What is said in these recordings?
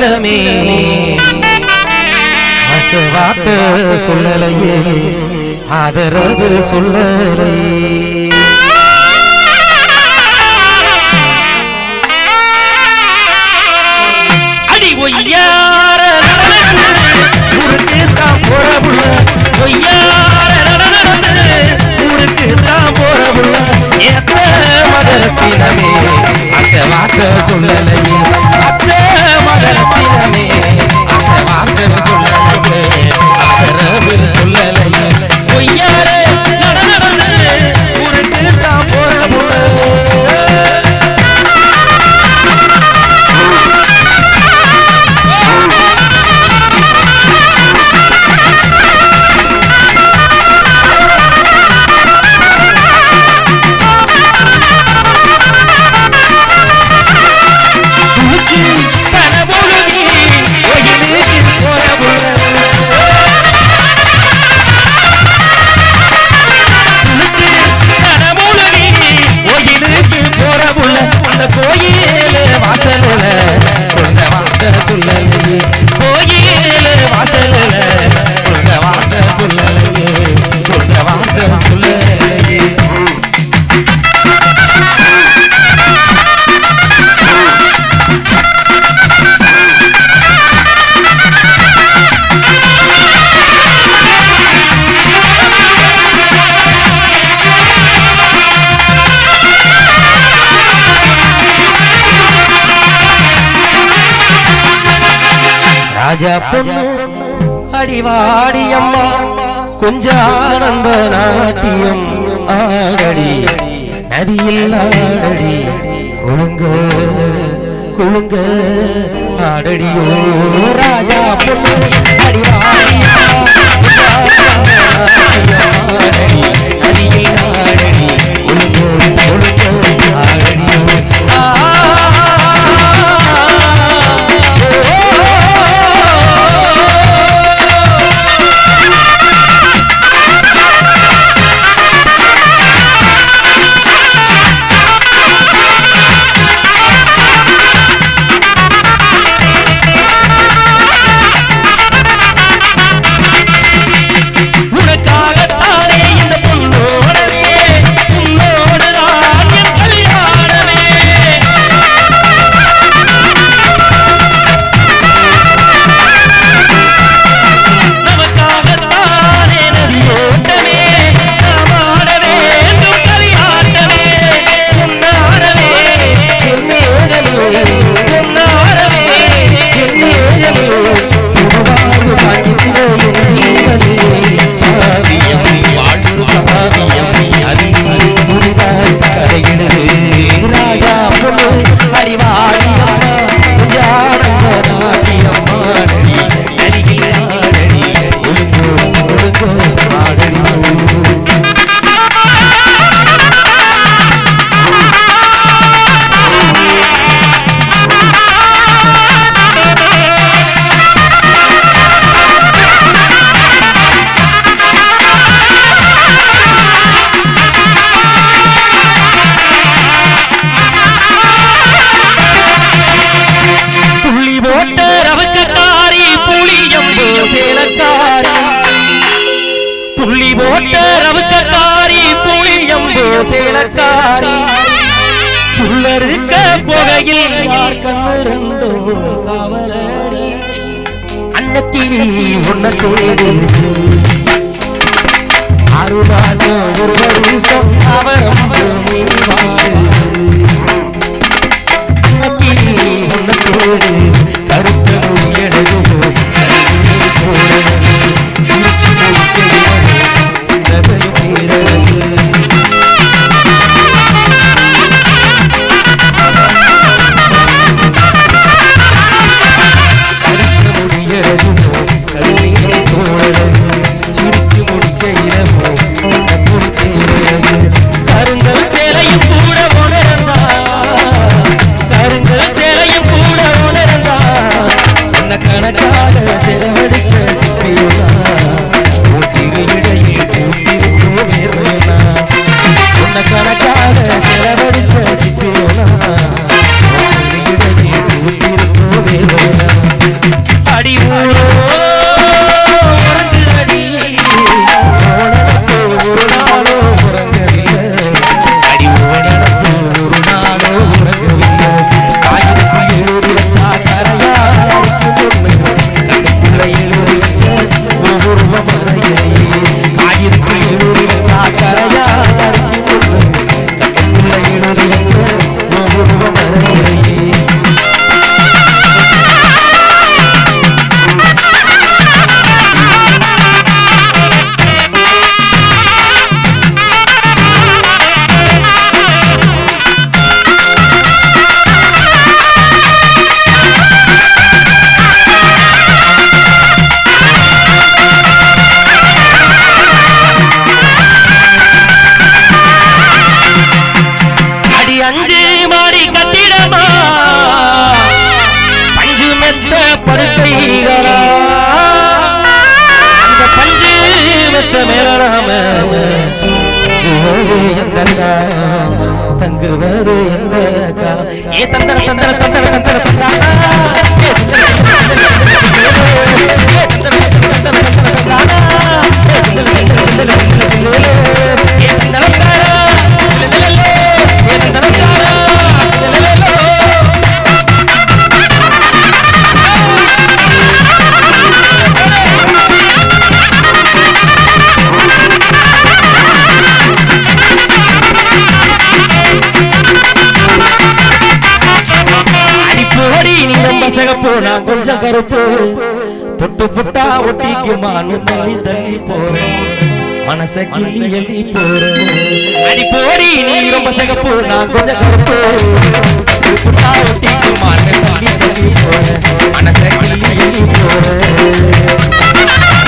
மகரத்தினமே வார்த்த சொல்லலையே ஆதரவு சொல்லலையே அடி ஒய்யார ஊருக்கு தான் போறவுள்ள ஒய்யார ஊருக்கு தான் போறவுள்ள ஏத்த மகரத்தினமே அச வாச சொல்லலையே அத்த மகரத்தினமே அச வாச சொல்லலையே ஆதரவு சொல்லலையே ஒய்யார ஊருக்கு தான் போறவுள்ள பணபொழுதி ஒயிலுக்கு போறவுள்ள குளிச்சு கனமுழுகி கோயிலுக்கு போறவுள்ள அந்த கோயிலு வாசலுல கொண்ட வார்த்தை சொல்லலையே கோயிலு வாசலுல கொண்ட வார்த்தை சொல்லலையே கொண்ட வார்த்தை சொல்லலையே ராஜா பொண்ணு அடிவாடி அம்மா கொஞ்ச ஆனந்த நாட்டியம் ஆடடி நதியில் ஆடடி குழுங்க குழுங்க ஆடடியோ ராஜா பொண்ணு அடிவாடி அம்மா கொஞ்ச ஆனந்த நாட்டியம் ஆடடி நதியில் ஆடடி குழுங்க குழுங்க ஆடடியோ உனக்காகத்தானே இந்த பொண்ணோடவே உன்னோடுதான் என் கல்யாணமே நமக்காகத்தானே நதியோட்டமே நாமாட வேண்டும் கலியாட்டமே உன்னாடவே என் நேரமே உன்னாடவே என் நேரமே உருவாழ்வு காண்கின்ற என் ஜீவனே காவியம் வாழ்வு காவியம் அதில் புதிதாய் கரையிடுது ராஜா பொண்ணு அறிவாளியம்மா ஜானந்த நாட்டியம்மாடடி அருகில் ஆடடி ஒழுங்கு ஒழுங்கு ஆடடி புள்ளி போட்ட ரவக்கத்தாரி புளியம்பு சேலக்காரி புள்ளி போட்ட ரவக்கத்தாரி புளியம்பு சேலக்காரி புள்ளருக்க புகையில் யார் கண்ணு ரெண்டோ காவலடி அன்னக்கிளி உன்ன தேடு ஆறு மாசம் ஒரு வருஷம் அவரம் நீ வாடு அன்னக்கிளி உன்ன தேடு கருத்த நோயடையோ சிரிச்சு முடிக்கையிலே நகையும் தீரழகு கருங்கல் சேலையும் கூட உணர்ந்தா கருங்கல் சேலையும் கூட உணர்ந்தா உன்னை கணக்காக செலவழிச்ச சிப்பியுனா உன் சிறு இடையில் கூட்டிருக்கும் வேர்வையுனா உன்னை கணக்காக செலவழிச்ச சிப்பியுனா உன் சிறு இடையில் கூட்டிருக்கும் வேர்வையுனா மெத்த படுக்கைகளா அந்த பஞ்சு மெத்த மேலாம தங்குவது எந்த ஏ தந்தர தந்தர தந்தர தந்தர அடிப்போடி நீ ரொம்ப சிகப்பு நான் கொஞ்சம் கருப்பு புட்டு புட்டா ஒட்டிக்குமான்னு தள்ளி தள்ளி போறேன் மனச கிள்ளி எள்ளி போறேன் அடிப்போடி நீ ரொம்ப சிகப்பு நான் கொஞ்சம் கருப்பு புட்டு புட்டா ஒட்டிக்குமான்னு தள்ளி தள்ளி போறேன் மனச கிள்ளி எள்ளி போறேன்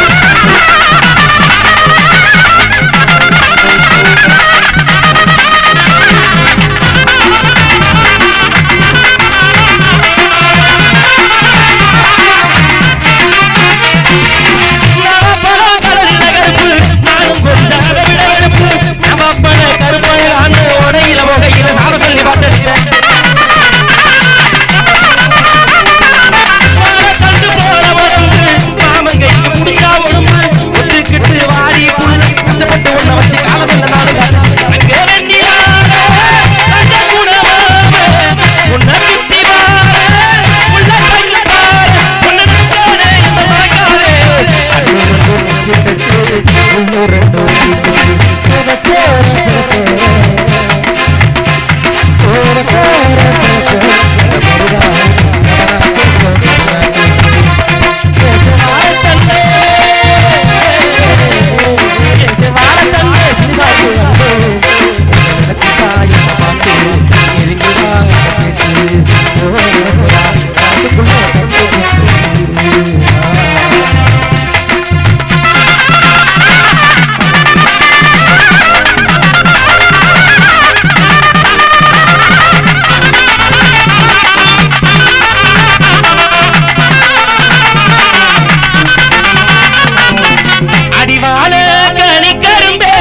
அடிவாள கனிக்கரும்பே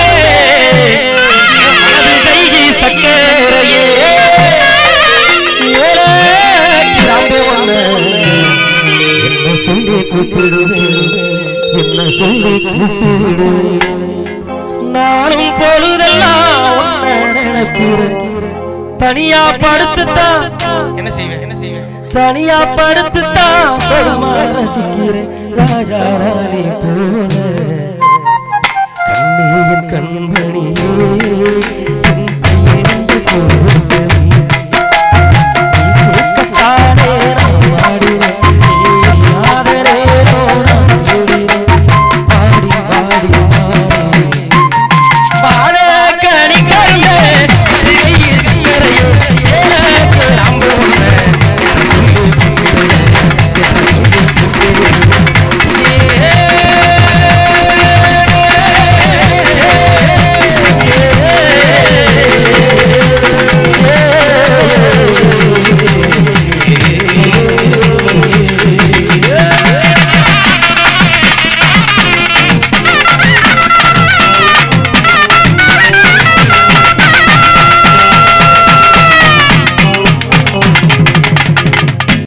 கைகி சக்கரையே ஏலே கிராம்பே வந்த என்ன சொல்லி கூப்பிடுவேன் என்ன சொல்லி கூப்பிடுவேன் நானும் பொழுதெல்லாம் உன்னை நினைக்கிறேன் தனியா படுத்துத்தான் என்ன செய்வேன் என்ன செய்வேன் தனியா படுத்துத்தான் சுகமா ரசிக்கிறேன் ராஜா ராணி போல கண்ணீரின் கண்மணியே